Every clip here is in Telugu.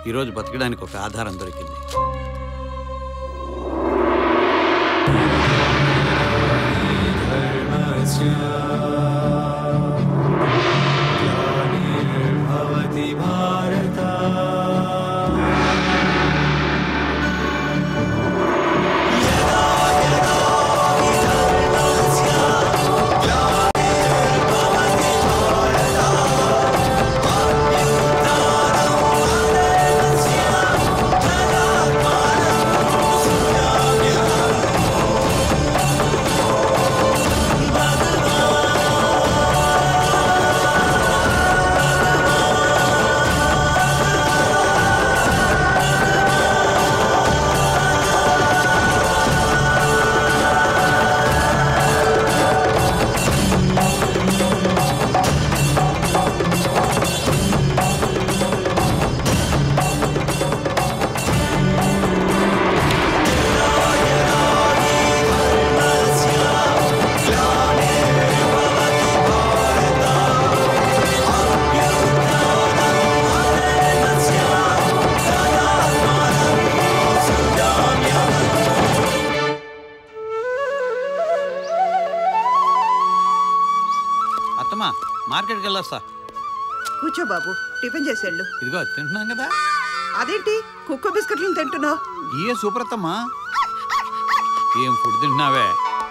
ఈరోజు బతకడానికి ఒక ఆధారం దొరికింది भवति भारत అత్తమ్మా మార్కెట్కి వెళ్ళొస్తా కూర్చో బాబు టిఫిన్ చేసేళ్ళు ఇదిగో తింటున్నాం కదా అదేంటి కుక్క బిస్కెట్లు తింటున్నావు ఏ సూపర్ అత్తమ్మా ఏం ఫుడ్ తింటున్నావే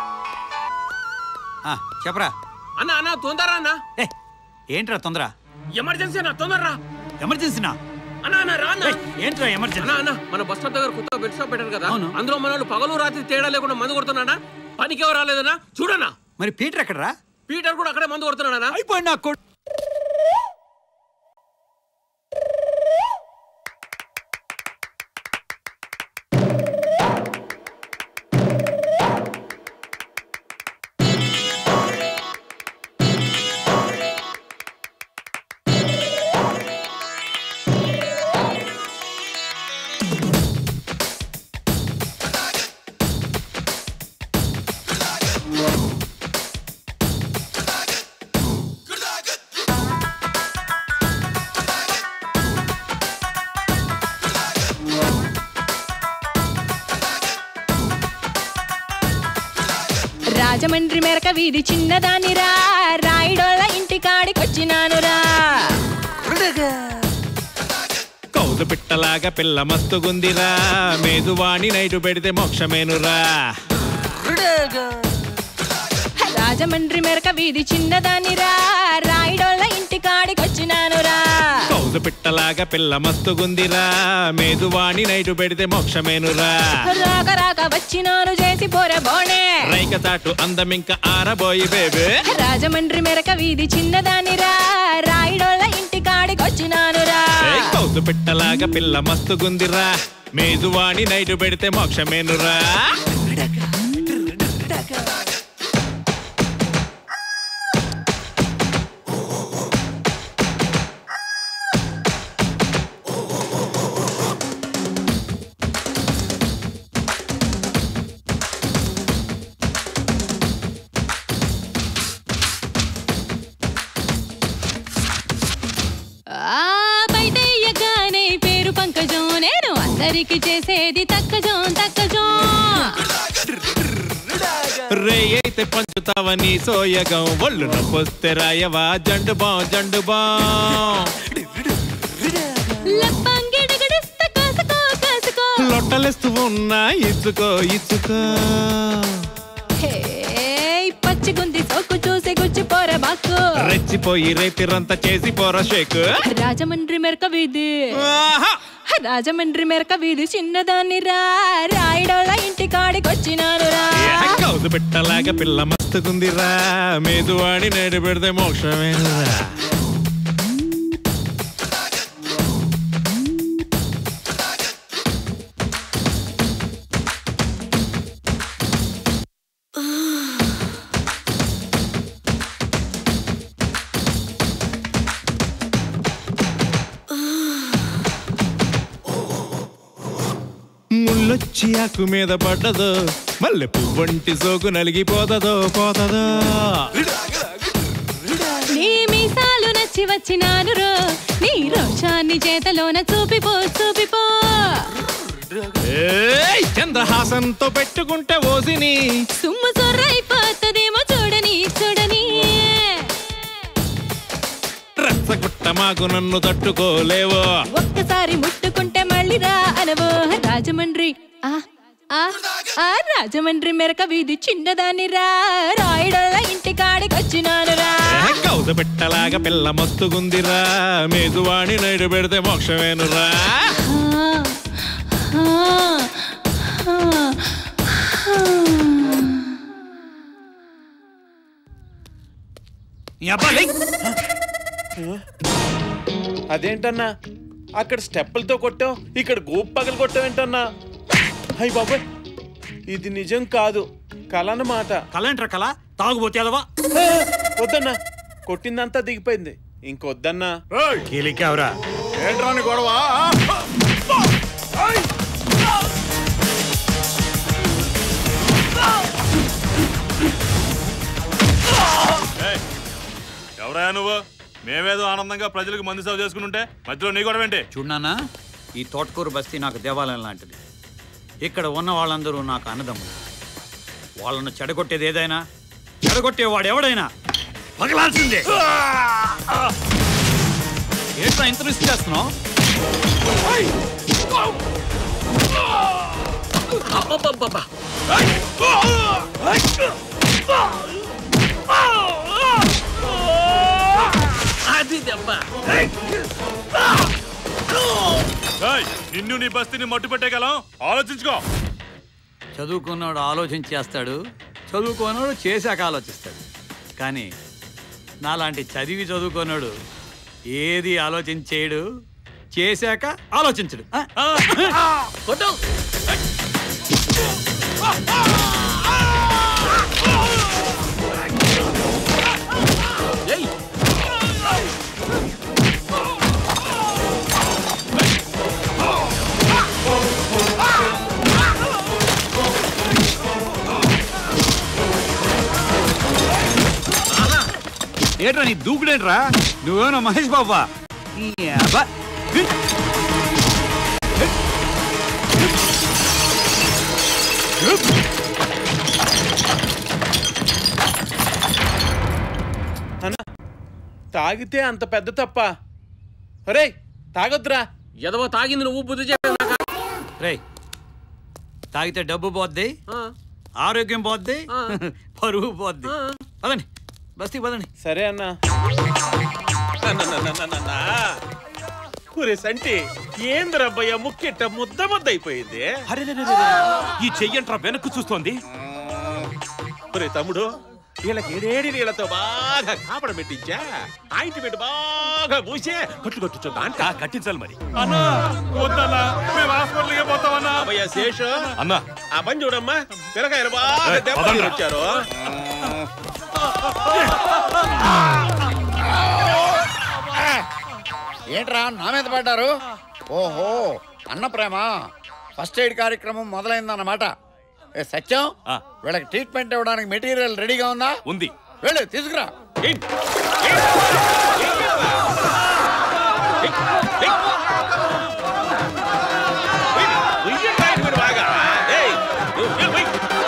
ఆ, చెప్పరా అన్న అన్న తొందర అన్న ఏ ఏంట్రా తొందర ఎమర్జెన్సీ అన్న తొందరరా ఎమర్జెన్సీనా అన్న అన్న రా అన్న ఏయ్, ఏంట్రా ఎమర్జెన్సీ అన్న అన్న మన బస్ స్టాప్ దగ్గర కొత్త బెడ్ షాప్ పెట్టారు కదా అవును. అందులో మన వాళ్ళు పగలు రాత్రి తేడా లేకుండా మందు కొడుతున్నాడా పనికి ఎవరు రాలేదన్నా చూడన్నా మరి పీటర్ ఎక్కడరా పీటర్ కూడా అక్కడే మందు కొడుతున్నాడా అయిపోయింది నా కొడు రాజమండ్రి మెరక వీధి చిన్నదానిరా రాయిడోళ్ళ ఇంటి కాడికొచ్చినానురా కౌసు పిట్టలాగా పిల్ల మస్తుగుందిరా మేదువాణి నైటు పెడితే మోక్షమేనురా రాజమండ్రి మెరక వీధి చిన్నదానిరా రాయిడోళ్ళ ఇంటి కాడికొచ్చినానురా కౌసు పిట్టలాగా పిల్ల మస్తుగుందిరా మేదువాణి నైటు పెడితే మోక్షమేనురా రాక రాక వచ్చినాను చేసి పోరే బోనే రైక తాటు అందమింక ఆరబోయి బేబే రాజమండ్రి మెరక వీధి చిన్నదానిరా రాయిడోళ్ళ ఇంటి కాడికొచ్చినానురా ఏయ్, కౌసు పిట్టలాగా పిల్ల మస్తుగుందిరా మేదువాణి నైటు పెడితే మోక్షమేనురా ఆ బయట ఎయ్యగానే పేరు పంకజం నేను అందరికి చేసేది తక్కజం తక్కజం రే అయితే పంచుతావని సోయగం ఒళ్ళు నొప్పొస్తే రాయవా జండు బాం జండు బాం లప్పంగిడగడిస్తే కాసుకో కాసుకో లొట్టలేస్తూ ఉన్నా ఇచ్చుకో ఇచ్చుకో హే పచ్చిగుంది సోకు చూసి గుచ్చి పోరే బాకు రెచ్చిపోయి రేతిరంతా చేసి పోరా షేక్ రాజమండ్రి మెరక వీధి ఆహా! రాజమండ్రి మెరక వీధి చిన్నదాన్ని రా రాయిడోళ్ళ ఇంటి కాడికొచ్చినాను రా ఏ కౌసు పెట్టలాగా పిల్ల మస్తుకుందిరా మేదువాడి నేడు పెడితే మోక్షమేనురా ముళ్ళొచ్చి ఆకు మీద పడ్డదో మల్లె పువ్వంటి సోకు నలిగిపోతదో పోతదో నీ మీసాలు నచ్చి వచ్చినాను రో నీ రోషాన్ని చేతలోన చూపిపో చూపిపో ఏయ్, చంద్రహాసంతో పెట్టుకుంటే ఓసిని సుమ్ము సొర్రైపోతుందేమో చూడని చూడని రచ్చగుట్ట మాకు నన్ను తట్టుకోలేవో ఒక్కసారి ముట్టుకుంటే మళ్ళీ రా అనవో రాజమండ్రి ఆ ఆ ఆ రాజమండ్రి మెరక వీధి చిన్నదాన్ని రా రాయుడోళ్ళ ఇంటి కాడికొచ్చినాను రా కౌద పెట్టలాగా పిల్ల మస్తుగుందిరా మేజువాణి నైడు పెడితే మోక్షమేనురా ఆ, ఆ, ఆ. ఈ అబ్బాయి అదేంటన్నా అక్కడ స్టెప్పులతో కొట్టావు ఇక్కడ గోపు పగలు కొట్టావేంటన్నా అయ్యి బాబాయ్ ఇది నిజం కాదు కల అన్నమాట కలంట్రా కళ తాగుబోతే అదవా ఆ, వద్దన్నా కొట్టిందంతా దిగిపోయింది ఇంకొద్దన్నా కీలికావురా ఏంట్రా నీ గొడవ ఎవరా నువ్వు మేమేదో ఆనందంగా ప్రజలకు మంది సేవ చేసుకుంటుంటే మధ్యలో నీ గొడవ ఏంటి చూడన్నా ఈ తోటకూరు బస్తీ నాకు దేవాలయం లాంటిది ఇక్కడ ఉన్న వాళ్ళందరూ నాకు అన్నదమ్ములు వాళ్ళను చెడగొట్టేది ఏదైనా చెడగొట్టేవాడు ఎవడైనా పగలాల్సిందే ఏంట్రా ఇంత రిస్క్ చేస్తున్నావు అబ్బబ్బబ్బబ్బా. అది దెబ్బ ఏయ్, నిన్ను నీ బస్తీని మట్టు పెట్టేగలం ఆలోచించుకో చదువుకున్నవాడు ఆలోచించేస్తాడు చదువుకోనోడు చేశాక ఆలోచిస్తాడు కానీ నాలాంటి చదివి చదువుకున్నాడు ఏది ఆలోచించేయడు చేశాక ఆలోచించడు ఆ? కొట్టు ఏయ్ ఏంట్రా నీ దూకుడేంట్రా నువ్వేమన్నా మహేష్ బాబా ఈ అబ్బా. తాగితే అంత పెద్ద తప్ప ఒరేయ్ తాగొద్దురా ఎదవ తాగింది నువ్వు బుద్ధి చెప్పాక రేయ్ తాగితే డబ్బు పోద్ది ఆరోగ్యం పోద్ది ఆ. పరువు పోద్ది ఆ. పదండి బస్తీ పదండి సరే అన్నా ఒరే సంటి ఏంద్రబ్బయ్య ముక్కెట్ట ముద్ద ముద్ద అయిపోయింది ఈ చెయ్యంట్రా వెనక్కు చూస్తోంది ఒరే తమ్ముడు వీళ్ళకి ఏడేడి నీళ్ళతో బాగా కాపడ పెట్టించా ఆయింట్మెంట్ బాగా పూసే కట్లు కట్టుచుందా అంట కట్టించాలి మరి అన్నా వద్దన్నా మేము హాస్పిటల్కి పోతామన్నా అబ్బయ్య శేషు అన్నా ఆ పని చూడమ్మా పిల్లకాయలు బాగా ఏయ్, దెబ్బలు పదండ్రా. వచ్చారు ఏంట్రా నా మీద పడ్డారు ఓహో అన్న ప్రేమ ఫస్ట్ ఎయిడ్ కార్యక్రమం మొదలైందన్నమాట ఏ సత్యం ఆ. వీళ్ళకి ట్రీట్మెంట్ ఇవ్వడానికి మెటీరియల్ రెడీగా ఉందా ఉంది వెళ్ళు తీసుకురా ఉయ్యండి ఆయింట్మెంట్ బాగా ఏయ్, నువ్వు ఉయ్యి, ఉయ్యి.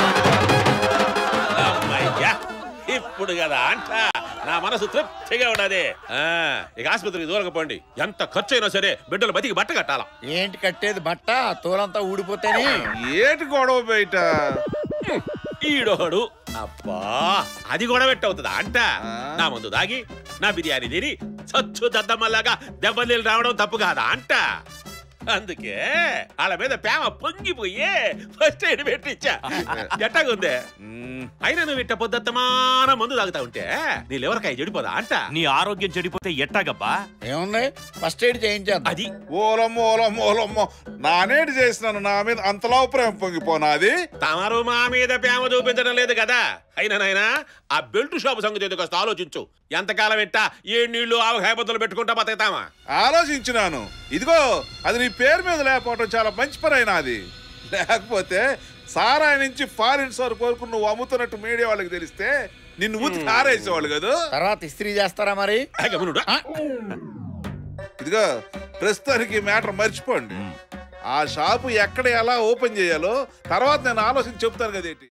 అమ్మయ్యా, ఇప్పుడు కదా అంట నా మనసు తృప్తిగా ఉన్నది ఆ, ఇక ఆసుపత్రికి దూరకపోండి ఎంత ఖర్చు అయినా సరే బిడ్డలు బతికి బట్ట కట్టాల ఏంటి కట్టేది బట్ట తోలంతా ఊడిపోతేనే ఏటి గొడవ బయట ఈడోడు అబ్బా అది కూడా పెట్టవుతుందా అంట నా ముందు దాగి నా బిర్యానీ తిని సచ్చు దద్దమ్మలాగా దెబ్బలు రావడం తప్పు కాదా అంట అందుకే వాళ్ళ మీద ప్రేమ పొంగిపోయి ఫస్ట్ ఎయిడ్ పెట్టించా ఎట్టాగుందే అయినా నువ్వు ఇట్ట పొద్దుత్తమాన మందు తాగుతా ఉంటే నీ లివర్కాయ చెడిపోదా అంట నీ ఆరోగ్యం చెడిపోతే ఎట్టాగబ్బా ఏముంది ఫస్ట్ ఎయిడ్ చేయించేద్దాం అది ఓలమ్మో ఓలమ్మో ఓలమ్మో నానేటి చేసినాను నా మీద అంతలా ప్రేమ పొంగిపోనాది తమరు మా మీద ప్రేమ చూపించడం లేదు కదా అయినా నాయనా ఆ బెల్ట్ షాపు సంగతి ఎందుకు కాస్త ఆలోచించు ఎంతకాలం ఎట్టా ఏ నీళ్లు ఆవకాయ బద్దలు పెట్టుకుంటా బతుకుతామా ఆలోచించినాను ఇదిగో అది నీ పేరు మీద లేకపోవడం చాలా మంచి పని అయినది లేకపోతే సారాయి నుంచి ఫారిన్ సరుకు వరకు నువ్వు అమ్ముతున్నట్టు మీడియా వాళ్ళకి తెలిస్తే నిన్ను ఉతికి ఆరేసేవాళ్ళు కదా తర్వాత ఇస్త్రీ చేస్తారా మరి గమనుడా ఆ? ఇదిగో ప్రస్తుతానికి మ్యాటర్ మర్చిపోండి ఆ షాపు ఎక్కడ ఎలా ఓపెన్ చేయాలో తర్వాత నేను ఆలోచించి చెప్తాను కదేంటి